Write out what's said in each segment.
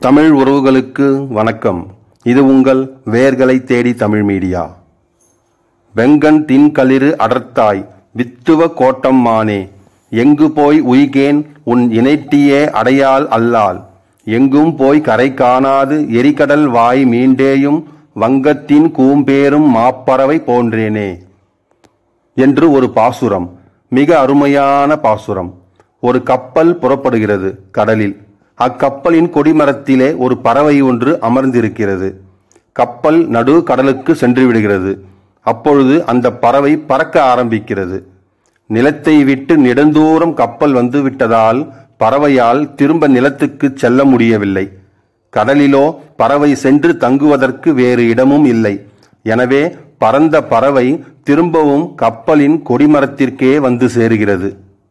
தமிழ் உறவுகளுக்கு வணக்கம் இது உங்கள் வேர்களை தேடி தமிழ் மீடியா வெங்கண் தின்களிறு அடர்த்தாய் வித்துவ கோட்டம் மானே எங்கு போய் உய்கேன் உன் இணைட்டியே அடையாள் அல்லால் எங்கும் போய் கரை காணாது எரிகடல் வாய் மீண்டேயும் வங்கத்தின் கூம்பேரும் மாப்பறவை போன்றேனே என்று ஒரு பாசுரம் மிக அருமையான பாசுரம் ஒரு கப்பல் புறப்படுகிறது கடலில் அக்கப்பலின் கொடிமரத்திலே ஒரு பறவை ஒன்று அமர்ந்திருக்கிறது கப்பல் நடு கடலுக்கு சென்று விடுகிறது அப்பொழுது அந்த பறவை பறக்க ஆரம்பிக்கிறது நிலத்தை விட்டு நெடுந்தூரம் கப்பல் வந்து விட்டதால் பறவையால் திரும்ப நிலத்துக்கு செல்ல முடியவில்லை கடலிலோ பறவை சென்று தங்குவதற்கு வேறு இடமும் இல்லை எனவே பறந்த பறவை திரும்பவும் கப்பலின் கொடிமரத்திற்கே வந்து சேருகிறது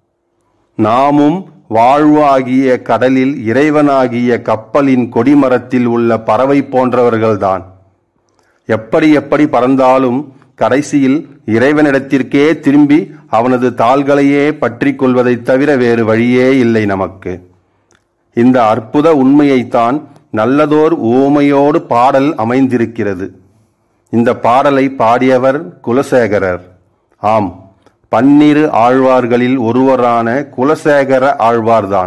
நாமும் வாழ்வாகிய கடலில் இறைவனாகிய கப்பலின் கொடிமரத்தில் உள்ள பறவை போன்றவர்கள்தான் எப்படி எப்படி பறந்தாலும் கடைசியில் இறைவனிடத்திற்கே திரும்பி அவனது தாள்களையே பற்றி கொள்வதைத் தவிர வேறு வழியே இல்லை நமக்கு இந்த அற்புத உண்மையைத்தான் நல்லதோர் ஊமையோடு பாடல் அமைந்திருக்கிறது இந்த பாடலை பாடியவர் குலசேகரர் ஆம் பன்னிரு ஆழ்வார்களில் ஒருவரான குலசேகர ஆழ்வார்தான்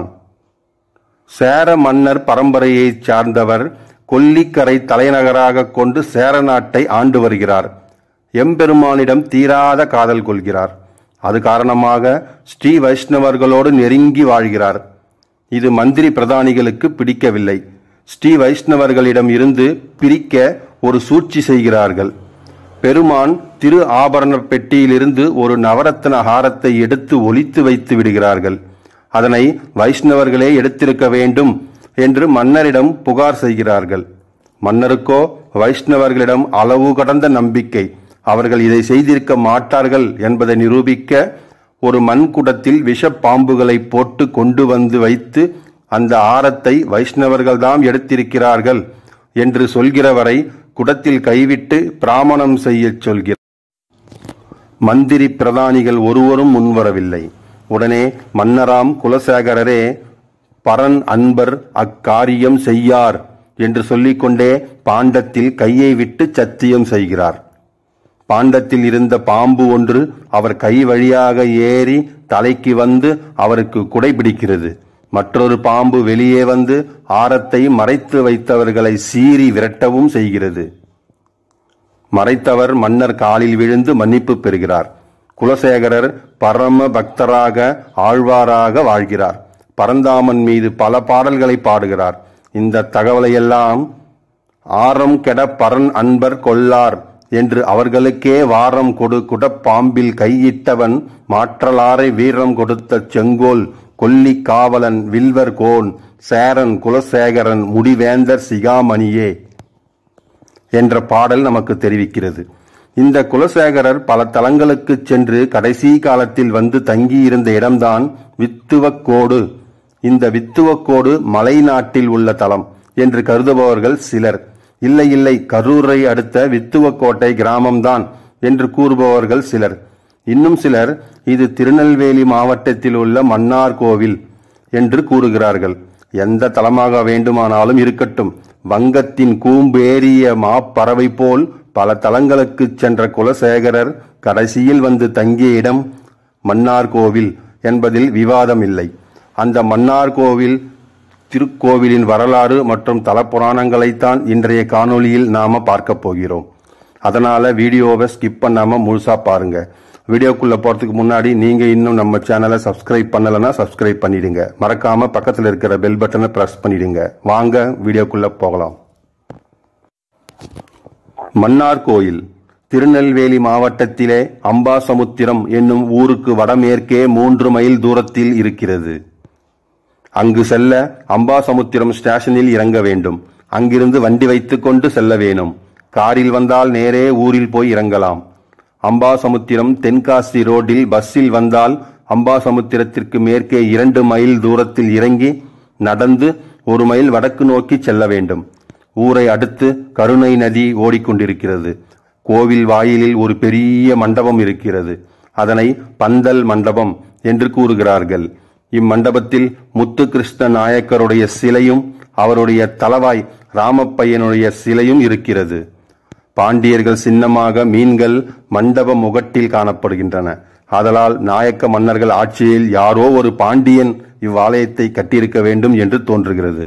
சேர மன்னர் பரம்பரையைச் சார்ந்தவர் கொல்லிக்கரை தலைநகராக கொண்டு சேர நாட்டை ஆண்டு வருகிறார் எம்பெருமானிடம் தீராத காதல் கொள்கிறார் அது காரணமாக ஸ்ரீ வைஷ்ணவர்களோடு நெருங்கி வாழ்கிறார் இது மந்திரி பிரதானிகளுக்கு பிடிக்கவில்லை ஸ்ரீ வைஷ்ணவர்களிடம் இருந்து பிரிக்க ஒரு சூழ்ச்சி செய்கிறார்கள் பெருமான் திரு ஆபரண பெட்டியிலிருந்து ஒரு நவரத்ன ஹாரத்தை எடுத்து ஒளித்து வைத்து விடுகிறார்கள் அதனை வைஷ்ணவர்களே எடுத்திருக்க வேண்டும் என்று மன்னரிடம் புகார் செய்கிறார்கள் மன்னருக்கோ வைஷ்ணவர்களிடம் அளவு கடந்த நம்பிக்கை அவர்கள் இதை செய்திருக்க மாட்டார்கள் என்பதை நிரூபிக்க ஒரு மண்குடத்தில் விஷப்பாம்புகளை போட்டு கொண்டு வந்து வைத்து அந்த ஆரத்தை வைஷ்ணவர்கள்தாம் எடுத்திருக்கிறார்கள் என்று சொல்கிறவரை குடத்தில் கைவிட்டு பிராமணம் செய்யச் சொல்கிறார் மந்திரி பிரதானிகள் ஒருவரும் முன்வரவில்லை உடனே மன்னராம் குலசேகரரே பரன் அன்பர் அக்காரியம் செய்யார் என்று சொல்லிக்கொண்டே பாண்டத்தில் கையை விட்டு சத்தியம் செய்கிறார் பாண்டத்தில் இருந்த பாம்பு ஒன்று அவர் கை வழியாக ஏறி தலைக்கு வந்து அவருக்கு குடைபிடிக்கிறது மற்றொரு பாம்பு வெளியே வந்து ஆரத்தை மறைத்து வைத்தவர்களை சீறி விரட்டவும் செய்கிறது மறைத்தவர் மன்னர் காலில் விழுந்து மன்னிப்பு பெறுகிறார் குலசேகரர் பரம பக்தராக ஆழ்வாராக வாழ்கிறார் பரந்தாமன் மீது பல பாடல்களை பாடுகிறார் இந்த தகவலையெல்லாம் ஆரம் கெட பரன் அன்பர் கொள்ளார் என்று அவர்களுக்கே வாரம் கொடு குடப்பாம்பில் கையிட்டவன் மாற்றலாரை வீரம் கொடுத்த செங்கோல் கொல்லி காவலன் வில்வர் கோன் சேரன் குலசேகரன் முடிவேந்தர் சிகாமணியே என்ற பாடல் நமக்கு தெரிவிக்கிறது இந்த குலசேகரர் பல தலங்களுக்கு சென்று கடைசி காலத்தில் வந்து தங்கியிருந்த இடம்தான் வித்துவக்கோடு இந்த வித்துவக்கோடு மலை நாட்டில் உள்ள தலம் என்று கருதுபவர்கள் சிலர் இல்லை இல்லை கரூரை அடுத்த வித்துவக்கோட்டை கிராமம்தான் என்று கூறுபவர்கள் சிலர் இன்னும் சிலர் இது திருநெல்வேலி மாவட்டத்தில் உள்ள மன்னார் கோவில் என்று கூறுகிறார்கள் எந்த தலமாக வேண்டுமானாலும் இருக்கட்டும் வங்கத்தின் கூம்பேறிய மாப்பறவை போல் பல தலங்களுக்கு சென்ற குலசேகரர் கடைசியில் வந்து தங்கிய இடம் மன்னார் கோவில் என்பதில் விவாதம் இல்லை அந்த மன்னார் கோவில் திருக்கோவிலின் வரலாறு மற்றும் தல புராணங்களைத்தான் இன்றைய காணொளியில் நாம பார்க்க போகிறோம் அதனால வீடியோவை ஸ்கிப் பண்ணாம முழுசா பாருங்க வீடியோக்குள்ள போறதுக்கு முன்னாடி நீங்க இன்னும் நம்ம சேனலை சப்ஸ்கிரைப் பண்ணலன்னா சப்ஸ்கிரைப் பண்ணிடுங்க மறக்காம பக்கத்தில் இருக்கிற பெல் பட்டனை பிரஸ் பண்ணிடுங்க வாங்க வீடியோக்குள்ள போகலாம் மன்னார் கோயில் திருநெல்வேலி மாவட்டத்திலே அம்பாசமுத்திரம் என்னும் ஊருக்கு வடமேற்கே மூன்று மைல் தூரத்தில் இருக்கிறது அங்கு செல்ல அம்பாசமுத்திரம் ஸ்டேஷனில் இறங்க வேண்டும் அங்கிருந்து வண்டி வைத்துக்கொண்டு செல்ல வேணும் காரில் வந்தால் நேரே ஊரில் போய் இறங்கலாம் அம்பாசமுத்திரம் தென்காசி ரோட்டில் பஸ்ஸில் வந்தால் அம்பாசமுத்திரத்திற்கு மேற்கே இரண்டு மைல் தூரத்தில் இறங்கி நடந்து ஒரு மைல் வடக்கு நோக்கி செல்ல வேண்டும் ஊரை அடுத்து கருணை நதி ஓடிக்கொண்டிருக்கிறது கோவில் வாயிலில் ஒரு பெரிய மண்டபம் இருக்கிறது அதனை பந்தல் மண்டபம் என்று கூறுகிறார்கள் இம்மண்டபத்தில் முத்துகிருஷ்ண நாயக்கருடைய சிலையும் அவருடைய தலவாய் ராமப்பையனுடைய சிலையும் இருக்கிறது பாண்டியர்கள் சின்னமாக மீன்கள் மண்டப முகட்டில் காணப்படுகின்றன ஆதலால் நாயக்க மன்னர்கள் ஆட்சியில் யாரோ ஒரு பாண்டியன் இவ்வாலயத்தை கட்டியிருக்க வேண்டும் என்று தோன்றுகிறது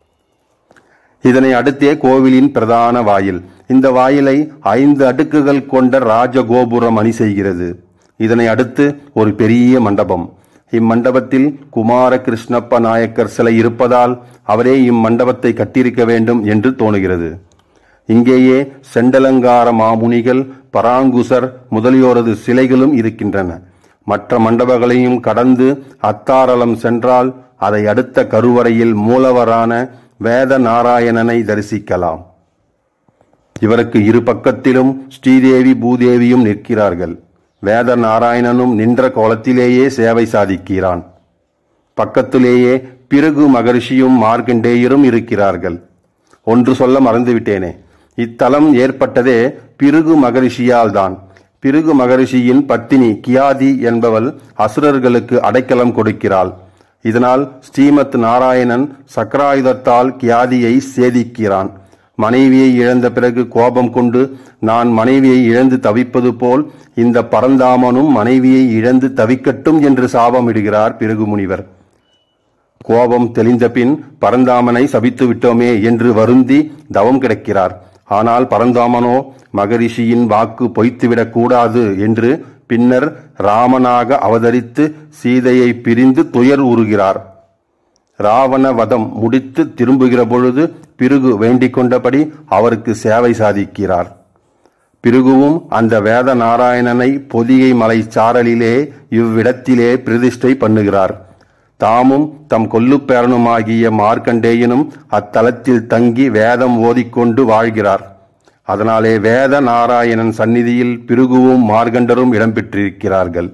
இதனை அடுத்தே கோவிலின் பிரதான வாயில் இந்த வாயிலை ஐந்து அடுக்குகள் கொண்ட ராஜகோபுரம் அணி செய்கிறது இதனை அடுத்து ஒரு பெரிய மண்டபம் இம்மண்டபத்தில் குமார கிருஷ்ணப்ப நாயக்கர் சிலை இருப்பதால் அவரே இம்மண்டபத்தை கட்டியிருக்க வேண்டும் என்று தோணுகிறது இங்கேயே செண்டலங்கார மாமுனிகள் பராங்குசர் முதலியோரது சிலைகளும் இருக்கின்றன மற்ற மண்டபங்களையும் கடந்து அத்தாரலம் சென்றால் அதை அடுத்த கருவறையில் மூலவரான வேத நாராயணனை தரிசிக்கலாம் இவருக்கு இரு பக்கத்திலும் ஸ்ரீதேவி பூதேவியும் நிற்கிறார்கள் வேத நாராயணனும் நின்ற கோலத்திலேயே சேவை சாதிக்கிறான் பக்கத்திலேயே பிறகு மகரிஷியும் மார்க்கண்டேயரும் இருக்கிறார்கள் ஒன்று சொல்ல மறந்துவிட்டேனே இத்தலம் ஏற்பட்டதே பிருகு மகரிஷியால் தான் பிருகு மகரிஷியின் பத்தினி கியாதி என்பவள் அசுரர்களுக்கு அடைக்கலம் கொடுக்கிறாள் இதனால் ஸ்ரீமத் நாராயணன் சக்கராயுதத்தால் கியாதியை சேதிக்கிறான் மனைவியை இழந்த பிறகு கோபம் கொண்டு நான் மனைவியை இழந்து தவிப்பது போல் இந்த பரந்தாமனும் மனைவியை இழந்து தவிக்கட்டும் என்று சாபமிடுகிறார் பிறகு முனிவர் கோபம் தெளிந்த பின் பரந்தாமனை சபித்து விட்டோமே என்று வருந்தி தவம் கிடக்கிறார் ஆனால் பரந்தாமனோ மகரிஷியின் வாக்கு பொய்த்துவிடக் கூடாது என்று பின்னர் ராமனாக அவதரித்து சீதையை பிரிந்து துயர் உறுகிறார் ராவண வதம் முடித்து திரும்புகிற பொழுது பிருகு வேண்டிக் கொண்டபடி அவருக்கு சேவை சாதிக்கிறார் பிருகுவும் அந்த வேத நாராயணனை பொதிகை மலை சாரலிலே இவ்விடத்திலே பிரதிஷ்டை பண்ணுகிறார் தாமும் தம் கொல்லுப்பேரனுமாகிய மார்க்கண்டேயனும் அத்தலத்தில் தங்கி வேதம் ஓதிக்கொண்டு வாழ்கிறார் அதனாலே வேத நாராயணன் சந்நிதியில் பிருகுவும் மார்கண்டரும் இடம்பெற்றிருக்கிறார்கள்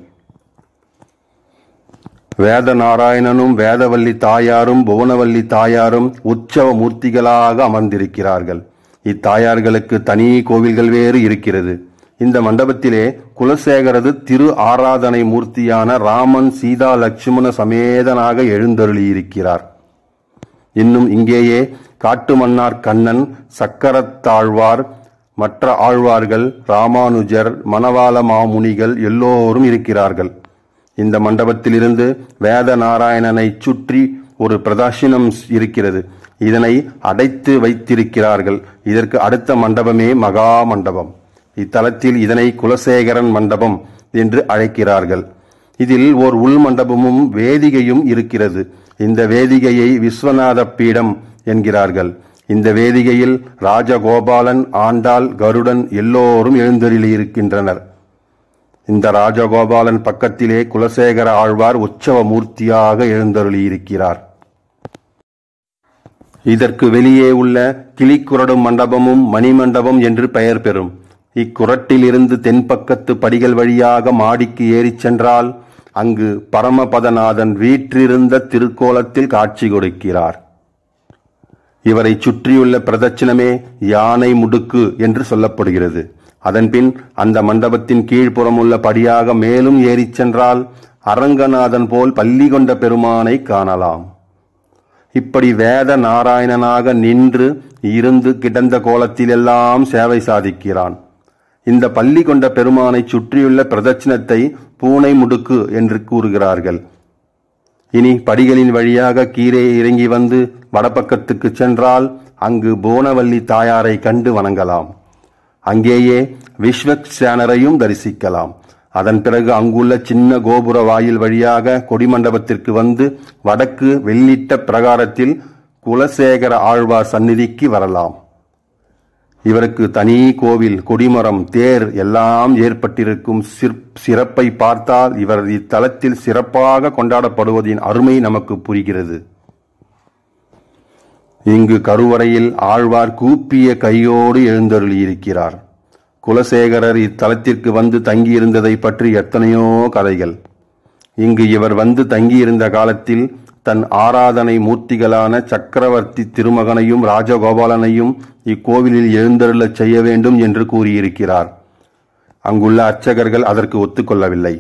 வேத நாராயணனும் வேதவல்லி தாயாரும் புவனவல்லி தாயாரும் உற்சவ மூர்த்திகளாக அமர்ந்திருக்கிறார்கள் இத்தாயார்களுக்கு தனி கோவில்கள் வேறு இருக்கிறது இந்த மண்டபத்திலே குலசேகரது திரு ஆராதனை மூர்த்தியான ராமன் சீதா லட்சுமண சமேதனாக எழுந்தருளியிருக்கிறார் இன்னும் இங்கேயே காட்டு மன்னார் கண்ணன் சக்கரத்தாழ்வார் மற்ற ஆழ்வார்கள் ராமானுஜர் மணவாள மாமுனிகள் எல்லோரும் இருக்கிறார்கள் இந்த மண்டபத்திலிருந்து வேத நாராயணனை சுற்றி ஒரு பிரதர்ஷனம் இருக்கிறது இதனை அடைத்து வைத்திருக்கிறார்கள் இதற்கு அடுத்த மண்டபமே மகா மண்டபம் இத்தலத்தில் இதனை குலசேகரன் மண்டபம் என்று அழைக்கிறார்கள் இதில் ஓர் உள் மண்டபமும் வேதிகையும் இருக்கிறது இந்த வேதிகையை விஸ்வநாத பீடம் என்கிறார்கள் இந்த வேதிகையில் ராஜகோபாலன் ஆண்டாள் கருடன் எல்லோரும் எழுந்தருளியிருக்கின்றனர் இந்த ராஜகோபாலன் பக்கத்திலே குலசேகர ஆழ்வார் உற்சவ மூர்த்தியாக எழுந்தருளியிருக்கிறார் இதற்கு வெளியே உள்ள கிளிக்குரடும் மண்டபமும் மணிமண்டபம் என்று பெயர் பெறும் இக்குரட்டிலிருந்து தென்பக்கத்து படிகள் வழியாக மாடிக்கு ஏறிச் சென்றால் அங்கு பரமபதநாதன் வீற்றிருந்த திருக்கோலத்தில் காட்சி கொடுக்கிறார் இவரை சுற்றியுள்ள பிரதட்சிணமே யானை முடுக்கு என்று சொல்லப்படுகிறது அதன்பின் அந்த மண்டபத்தின் கீழ்ப்புறம் உள்ள படியாக மேலும் ஏறிச் சென்றால் அரங்கநாதன் போல் பள்ளி கொண்ட பெருமானை காணலாம் இப்படி வேத நாராயணனாக நின்று இருந்து கிடந்த கோலத்திலெல்லாம் சேவை சாதிக்கிறான் இந்த பள்ளி கொண்ட பெருமானை சுற்றியுள்ள பிரதட்சிணத்தை பூனை முடுக்கு என்று கூறுகிறார்கள் இனி படிகளின் வழியாக கீழே இறங்கி வந்து வடபக்கத்துக்கு சென்றால் அங்கு புவனவல்லி தாயாரை கண்டு வணங்கலாம் அங்கேயே விஸ்வக்சேனரையும் தரிசிக்கலாம் அதன் பிறகு அங்குள்ள சின்ன கோபுர வாயில் வழியாக கொடிமண்டபத்திற்கு வந்து வடக்கு வெள்ளிட்ட பிரகாரத்தில் குலசேகர ஆழ்வார் சந்நிதிக்கு வரலாம் இவருக்கு தனி கோவில் கொடிமரம் தேர் எல்லாம் ஏற்பட்டிருக்கும் சிறப்பை பார்த்தால் இவர் இத்தலத்தில் சிறப்பாக கொண்டாடப்படுவதின் அருமை நமக்கு புரிகிறது இங்கு கருவறையில் ஆழ்வார் கூப்பிய கையோடு எழுந்தருளியிருக்கிறார் குலசேகரர் இத்தலத்திற்கு வந்து தங்கியிருந்ததை பற்றி எத்தனையோ கதைகள் இங்கு இவர் வந்து தங்கியிருந்த காலத்தில் தன் ஆராதனை மூர்த்திகளான சக்கரவர்த்தி திருமகனையும் ராஜகோபாலனையும் இக்கோவிலில் எழுந்தருளச் செய்ய வேண்டும் என்று கூறியிருக்கிறார் அங்குள்ள அர்ச்சகர்கள் அதற்கு ஒத்துக்கொள்ளவில்லை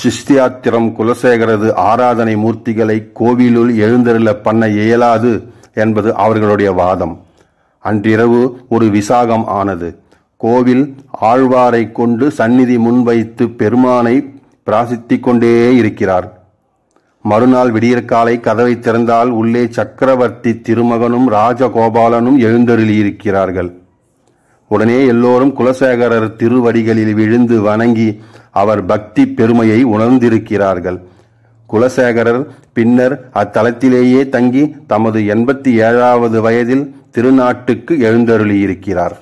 சிஷ்டியாத்திரம் குலசேகரது ஆராதனை மூர்த்திகளை கோவிலுள் எழுந்தருள பண்ண இயலாது என்பது அவர்களுடைய வாதம் அன்றிரவு ஒரு விசாகம் ஆனது கோவில் ஆழ்வாரை கொண்டு சந்நிதி முன்வைத்து பெருமானை பிராசித்திக் கொண்டே இருக்கிறார் மறுநாள் விடியற்காலை கதவை திறந்தால் உள்ளே சக்கரவர்த்தி திருமகனும் ராஜகோபாலனும் எழுந்தருளியிருக்கிறார்கள் உடனே எல்லோரும் குலசேகரர் திருவடிகளில் விழுந்து வணங்கி அவர் பக்தி பெருமையை உணர்ந்திருக்கிறார்கள் குலசேகரர் பின்னர் அத்தலத்திலேயே தங்கி தமது எண்பத்தி ஏழாவது வயதில் திருநாட்டுக்கு எழுந்தருளியிருக்கிறார்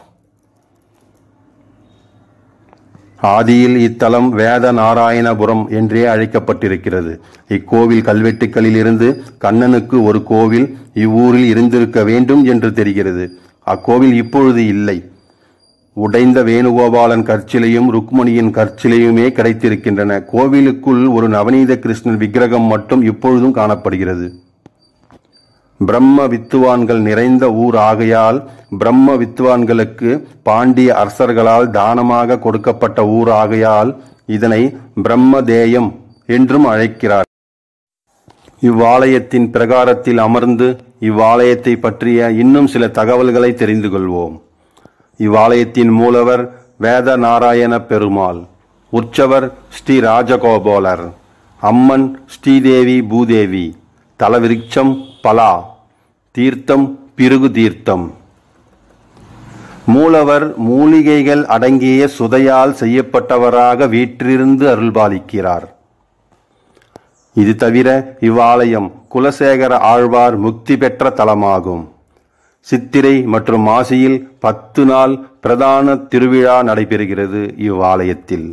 ஆதியில் இத்தலம் வேத நாராயணபுரம் என்றே அழைக்கப்பட்டிருக்கிறது இக்கோவில் கல்வெட்டுக்களில் இருந்து கண்ணனுக்கு ஒரு கோவில் இவ்வூரில் இருந்திருக்க வேண்டும் என்று தெரிகிறது அக்கோவில் இப்பொழுது இல்லை உடைந்த வேணுகோபாலன் கற்சிலையும் ருக்மணியின் கற்சிலையுமே கிடைத்திருக்கின்றன கோவிலுக்குள் ஒரு நவநீத கிருஷ்ணன் விக்கிரகம் மட்டும் இப்பொழுதும் காணப்படுகிறது பிரம்ம வித்துவான்கள் நிறைந்த ஊர் ஆகையால் பிரம்ம வித்துவான்களுக்கு பாண்டிய அரசர்களால் தானமாக கொடுக்கப்பட்ட ஊர் ஆகையால் இதனை பிரம்மதேயம் என்றும் அழைக்கிறார் இவ்வாலயத்தின் பிரகாரத்தில் அமர்ந்து இவ்வாலயத்தை பற்றிய இன்னும் சில தகவல்களை தெரிந்து கொள்வோம் இவ்வாலயத்தின் மூலவர் வேத நாராயண பெருமாள் உற்சவர் ஸ்ரீ ராஜகோபாலர் அம்மன் ஸ்ரீதேவி பூதேவி தலவிருட்சம் பலா தீர்த்தம் பிருகு தீர்த்தம் மூலவர் மூலிகைகள் அடங்கிய சுதையால் செய்யப்பட்டவராக வீற்றிருந்து அருள்பாலிக்கிறார் இது தவிர இவ்வாலயம் குலசேகர ஆழ்வார் முக்தி பெற்ற தலமாகும் சித்திரை மற்றும் மாசியில் பத்து நாள் பிரதான திருவிழா நடைபெறுகிறது இவ்வாலயத்தில்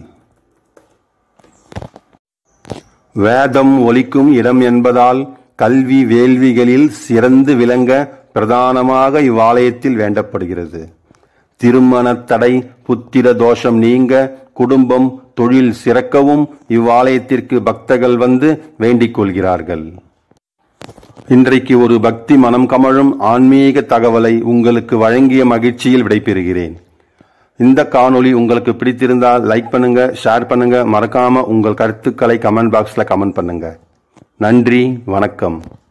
வேதம் ஒலிக்கும் இடம் என்பதால் கல்வி வேள்விகளில் சிறந்து விளங்க பிரதானமாக இவ்வாலயத்தில் வேண்டப்படுகிறது திருமண தடை புத்திர தோஷம் நீங்க குடும்பம் தொழில் சிறக்கவும் இவ்வாலயத்திற்கு பக்தர்கள் வந்து வேண்டிக் கொள்கிறார்கள் இன்றைக்கு ஒரு பக்தி மனம் கமழும் ஆன்மீக தகவலை உங்களுக்கு வழங்கிய மகிழ்ச்சியில் விடைபெறுகிறேன் இந்த காணொளி உங்களுக்கு பிடித்திருந்தால் லைக் பண்ணுங்க ஷேர் பண்ணுங்க மறக்காம உங்கள் கருத்துக்களை கமெண்ட் பாக்ஸ்ல கமெண்ட் பண்ணுங்க நன்றி வணக்கம்